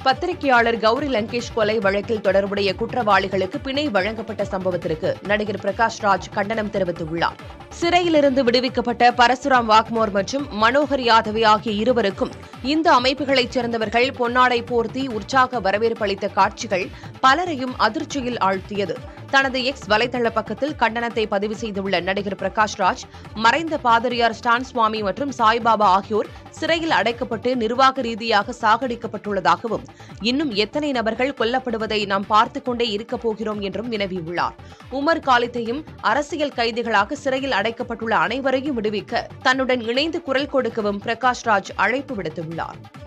பத்திரிகையாளர் கௌரி லங்கேஷ் கொலை வழக்கில் தொடர்புடைய குற்றவாளிகளுக்கு பிணை வழங்கப்பட்ட சம்பவத்திற்கு நடிகர் பிரகாஷ் ராஜ் கண்டனம் தெரிவித்துள்ளார் சிறையிலிருந்து விடுவிக்கப்பட்ட பரசுராம் வாக்மோர் மற்றும் மனோகர் யாதவே ஆகிய இருவருக்கும் இந்த அமைப்புகளைச் சேர்ந்தவர்கள் பொன்னாடை போர்த்தி உற்சாக வரவேற்பு அளித்த காட்சிகள் பலரையும் அதிர்ச்சியில் ஆழ்த்தியது தனது எக்ஸ் வலைதள பக்கத்தில் கண்டனத்தை பதிவு செய்துள்ள நடிகர் பிரகாஷ் ராஜ் மறைந்த பாதிரியார் ஸ்டான் சுவாமி மற்றும் சாய்பாபா ஆகியோர் சிறையில் அடைக்கப்பட்டு நிர்வாக ரீதியாக சாகடிக்கப்பட்டுள்ளதாகவும் இன்னும் எத்தனை நபர்கள் கொல்லப்படுவதை நாம் பார்த்துக் கொண்டே இருக்கப் போகிறோம் என்றும் வினவியுள்ளார் உமர் காலித்தையும் அரசியல் கைதிகளாக சிறையில் அடைக்கப்பட்டுள்ள அனைவரையும் விடுவிக்க தன்னுடன் இணைந்து குரல் கொடுக்கவும் பிரகாஷ் ராஜ் அழைப்பு விடுத்துள்ளார்